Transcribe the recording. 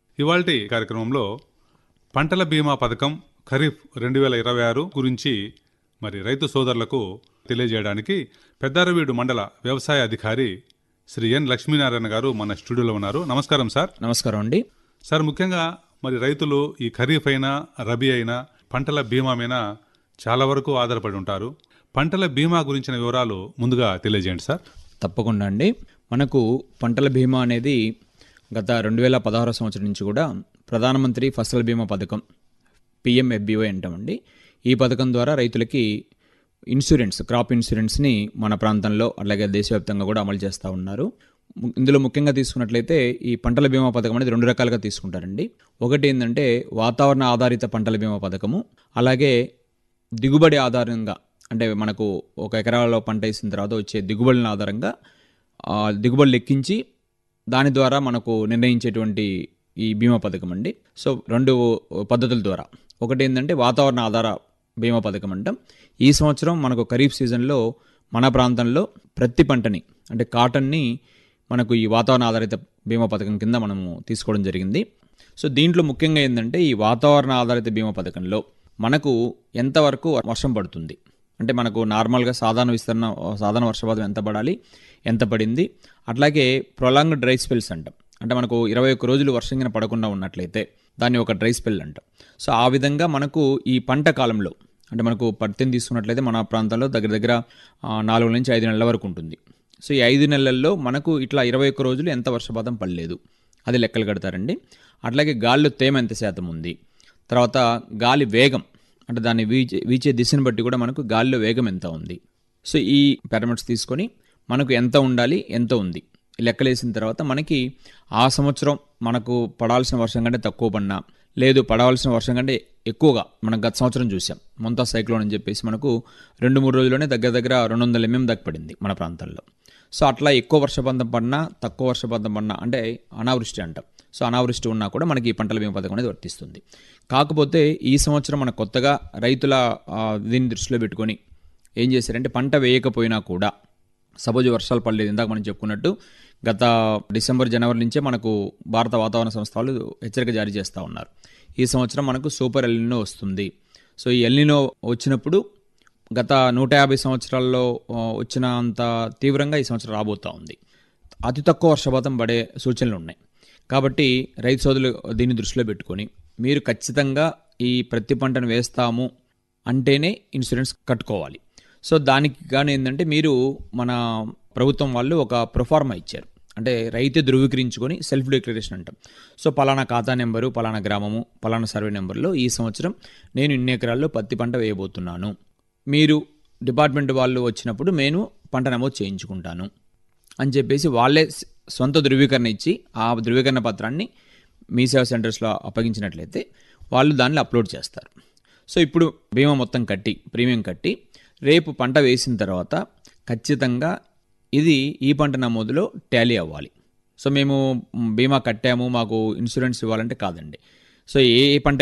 ఇవాల్టి కార్యక్రమంలో పంటల బీమా పథకం ఖరీఫ్ రెండు వేల ఇరవై ఆరు గురించి మరి రైతు సోదరులకు తెలియజేయడానికి పెద్దారవీడు మండల వ్యవసాయ అధికారి శ్రీ ఎన్ లక్ష్మీనారాయణ గారు మన స్టూడియోలో ఉన్నారు నమస్కారం సార్ నమస్కారం అండి సార్ ముఖ్యంగా మరి రైతులు ఈ ఖరీఫ్ అయినా రబీ అయినా పంటల బీమా మీద చాలా వరకు ఆధారపడి ఉంటారు పంటల బీమా గురించిన వివరాలు ముందుగా తెలియజేయండి సార్ తప్పకుండా అండి మనకు పంటల బీమా అనేది గత రెండు వేల పదహారు సంవత్సరం నుంచి కూడా ప్రధానమంత్రి ఫసల్ బీమా పథకం పిఎంఎఫ్బిఓ అంటామండి ఈ పథకం ద్వారా రైతులకి ఇన్సూరెన్స్ క్రాప్ ఇన్సూరెన్స్ని మన ప్రాంతంలో అలాగే దేశవ్యాప్తంగా కూడా అమలు చేస్తూ ఉన్నారు ము- ఇందులో ముఖ్యంగా తీసుకున్నట్లయితే ఈ పంటల బీమా పథకం అనేది రెండు రకాలుగా తీసుకుంటారండి ఒకటి ఏంటంటే వాతావరణ ఆధారిత పంటల బీమా పథకము అలాగే దిగుబడి ఆధారంగా అంటే మనకు ఒక ఎకరాలో పంట వేసిన తర్వాత వచ్చే దిగుబడిని ఆధారంగా ఆ దిగుబడి లెక్కించి దాని ద్వారా మనకు నిర్ణయించేటువంటి ఈ బీమా పథకం అండి సో రెండు పద్ధతుల ద్వారా ఒకటి ఏంటంటే వాతావరణ ఆధార బీమా పథకం అంటాం ఈ సంవత్సరం మనకు ఖరీఫ్ సీజన్లో మన ప్రాంతంలో ప్రతి పంటని అంటే కాటన్ని మనకు ఈ వాతావరణ ఆధారిత బీమా పథకం కింద మనము తీసుకోవడం జరిగింది సో దీంట్లో ముఖ్యంగా ఏంటంటే ఈ వాతావరణ ఆధారిత బీమా పథకంలో మనకు ఎంతవరకు వర్షం పడుతుంది అంటే మనకు నార్మల్గా సాధారణ విస్తరణ సాధారణ వర్షపాతం ఎంత పడాలి ఎంత పడింది అట్లాగే ప్రొలాంగ్ డ్రై స్పెల్స్ అంటాం అంటే మనకు ఇరవై ఒక్క రోజులు వర్షం కింద పడకుండా ఉన్నట్లయితే దాన్ని ఒక డ్రై స్పెల్ అంటాం సో ఆ విధంగా మనకు ఈ పంట కాలంలో అంటే మనకు పత్తిని తీసుకున్నట్లయితే మన ప్రాంతంలో దగ్గర దగ్గర ఆ, నాలుగు నుంచి ఐదు నెలల వరకు ఉంటుంది సో ఈ ఐదు నెలల్లో మనకు ఇట్లా ఇరవై ఒక్క రోజులు ఎంత వర్షపాతం పడలేదు అది లెక్కలు కడతారండి అట్లాగే గాలిలో తేమ ఎంత శాతం ఉంది తర్వాత గాలి వేగం అంటే దాన్ని వీచే వీచే దిశను బట్టి కూడా మనకు గాలిలో వేగం ఎంత ఉంది సో ఈ పారామీటర్స్ తీసుకొని మనకు ఎంత ఉండాలి ఎంత ఉంది ఈ లెక్కలేసిన తర్వాత మనకి ఆ సంవత్సరం మనకు పడాల్సిన వర్షం కంటే తక్కువ పడినా లేదు పడవలసిన వర్షం కంటే ఎక్కువగా మనం గత సంవత్సరం చూసాం మొంతా సైక్లోన్ అని చెప్పేసి మనకు రెండు మూడు రోజుల్లోనే దగ్గర దగ్గర రెండు వందల ఎంఎం దాకా పడింది మన ప్రాంతాల్లో సో అట్లా ఎక్కువ వర్షపాతం పడినా తక్కువ వర్షపాతం పడినా అంటే అనావృష్టి అంటాం సో అనావృష్టి ఉన్నా కూడా మనకి ఈ పంటల బీమా పథకం అనేది వర్తిస్తుంది కాకపోతే ఈ సంవత్సరం మన కొత్తగా రైతుల ఆ, దీన్ని దృష్టిలో పెట్టుకొని ఏం చేశారంటే పంట వేయకపోయినా కూడా సపోజ్ వర్షాలు పడలేదు ఇందాక మనం చెప్పుకున్నట్టు గత డిసెంబర్ జనవరి నుంచే మనకు భారత వాతావరణ సంస్థ వాళ్ళు హెచ్చరిక జారీ చేస్తూ ఉన్నారు ఈ సంవత్సరం మనకు సూపర్ ఎల్నినో వస్తుంది సో ఈ ఎల్నినో వచ్చినప్పుడు గత నూట యాభై సంవత్సరాల్లో ఆ, వచ్చినంత తీవ్రంగా ఈ సంవత్సరం రాబోతూ ఉంది అతి తక్కువ వర్షపాతం పడే సూచనలు ఉన్నాయి కాబట్టి రైతు సోదరులు దీన్ని దృష్టిలో పెట్టుకొని మీరు ఖచ్చితంగా ఈ ప్రతి పంటను వేస్తాము అంటేనే ఇన్సూరెన్స్ కట్టుకోవాలి సో దానికి కానీ ఏంటంటే మీరు మన ప్రభుత్వం వాళ్ళు ఒక ప్రొఫార్మా ఇచ్చారు అంటే రైతు ధృవీకరించుకొని సెల్ఫ్ డిక్లరేషన్ అంటాం సో పలానా ఖాతా నెంబరు పలానా గ్రామము పలానా సర్వే నెంబర్లో ఈ సంవత్సరం నేను ఇన్ని ఎకరాల్లో పత్తి పంట వేయబోతున్నాను మీరు డిపార్ట్మెంట్ వాళ్ళు వచ్చినప్పుడు నేను పంట నమోదు చేయించుకుంటాను అని చెప్పేసి వాళ్ళే స- సొంత ధృవీకరణ ఇచ్చి ఆ ధృవీకరణ పత్రాన్ని మీ సేవా సెంటర్స్లో అప్పగించినట్లయితే వాళ్ళు దాన్ని అప్లోడ్ చేస్తారు సో ఇప్పుడు బీమా మొత్తం కట్టి ప్రీమియం కట్టి రేపు పంట వేసిన తర్వాత ఖచ్చితంగా ఇది ఈ పంట నమోదులో టాలీ అవ్వాలి సో మేము మ్, బీమా కట్టాము మాకు ఇన్సూరెన్స్ ఇవ్వాలంటే కాదండి సో ఏ ఏ పంట